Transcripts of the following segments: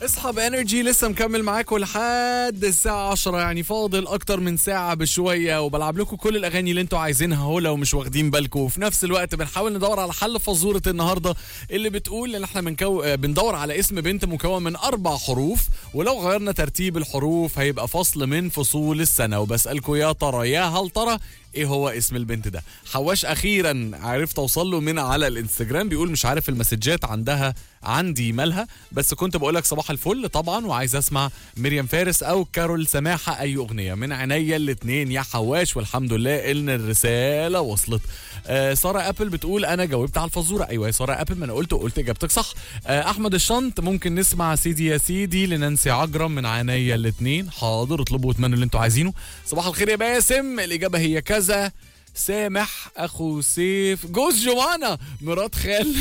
اصحاب انرجي لسه مكمل معاكم لحد الساعة 10 يعني فاضل أكتر من ساعة بشوية وبلعب لكم كل الأغاني اللي أنتوا عايزينها اهو لو مش واخدين بالكم وفي نفس الوقت بنحاول ندور على حل فزورة النهاردة اللي بتقول إن إحنا بنكو... آه، بندور على اسم بنت مكون من أربع حروف ولو غيرنا ترتيب الحروف هيبقى فصل من فصول السنة وبسألكم يا ترى يا هل ترى ايه هو اسم البنت ده حواش اخيرا عرفت اوصل له من على الانستجرام بيقول مش عارف المسجات عندها عندي مالها بس كنت بقول لك صباح الفل طبعا وعايز اسمع مريم فارس او كارول سماحه اي اغنيه من عينيا الاتنين يا حواش والحمد لله ان الرساله وصلت آه ساره ابل بتقول انا جاوبت على الفزوره ايوه يا ساره ابل ما انا قلت وقلت اجابتك صح آه احمد الشنط ممكن نسمع سيدي يا سيدي لنانسي عجرم من عينيا الاتنين حاضر اطلبوا واتمنوا اللي انتوا عايزينه صباح الخير يا باسم الاجابه هي كذا سامح اخو سيف جوز جوانا مرات خال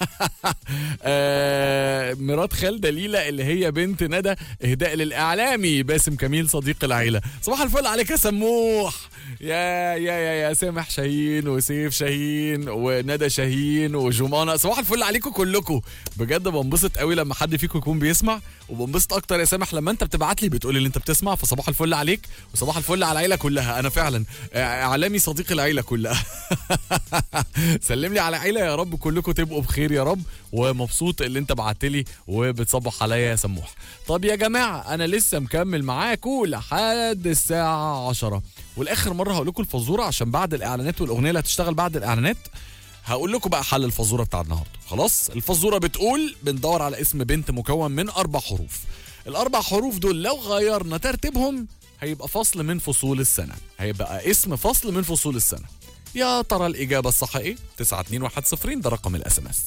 آه، مرات خال دليلة اللي هي بنت ندى اهداء للاعلامي باسم كميل صديق العيله صباح الفل عليك يا سموح يا يا يا يا سامح شاهين وسيف شاهين وندى شاهين وجمانة صباح الفل عليكم كلكم بجد بنبسط قوي لما حد فيكم يكون بيسمع وبنبسط اكتر يا سامح لما انت بتبعت لي بتقول لي انت بتسمع فصباح الفل عليك وصباح الفل على العيله كلها انا فعلا آه، اعلامي صديق العيله كلها سلم لي على عيله يا رب كلكم تبقوا بخير يا رب ومبسوط اللي انت بعت لي وبتصبح عليا يا سموح طب يا جماعه انا لسه مكمل معاكم لحد الساعه 10 والاخر مره هقول لكم الفزوره عشان بعد الاعلانات والاغنيه اللي هتشتغل بعد الاعلانات هقول لكم بقى حل الفزوره بتاع النهارده خلاص الفزوره بتقول بندور على اسم بنت مكون من اربع حروف الاربع حروف دول لو غيرنا ترتيبهم هيبقى فصل من فصول السنه هيبقى اسم فصل من فصول السنه يا ترى الاجابه الصح ايه 92110 ده رقم الاس ام اس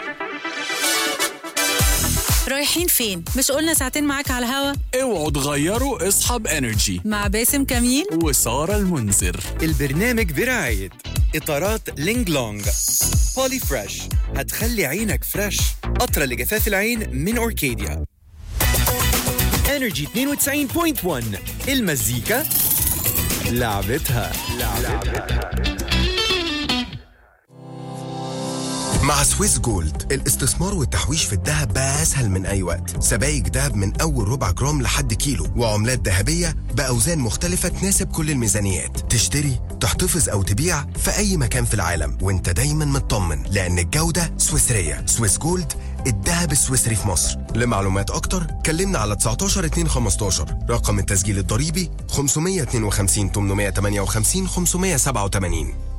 رايحين فين؟ مش قلنا ساعتين معاك على الهوا اوعوا تغيروا اصحاب انرجي مع باسم كميل وساره المنذر البرنامج برعاية إطارات لينج لونج بولي فريش هتخلي عينك فريش قطرة لجفاف العين من أوركيديا انرجي 92.1 المزيكا لعبتها مع سويس جولد الاستثمار والتحويش في الذهب بقى أسهل من أي وقت سبائك ذهب من أول ربع جرام لحد كيلو وعملات ذهبية بأوزان مختلفة تناسب كل الميزانيات تشتري تحتفظ أو تبيع في أي مكان في العالم وانت دايما مطمن لأن الجودة سويسرية سويس جولد الذهب السويسري في مصر لمعلومات أكتر كلمنا على 19 2 15 رقم التسجيل الضريبي 552 858 587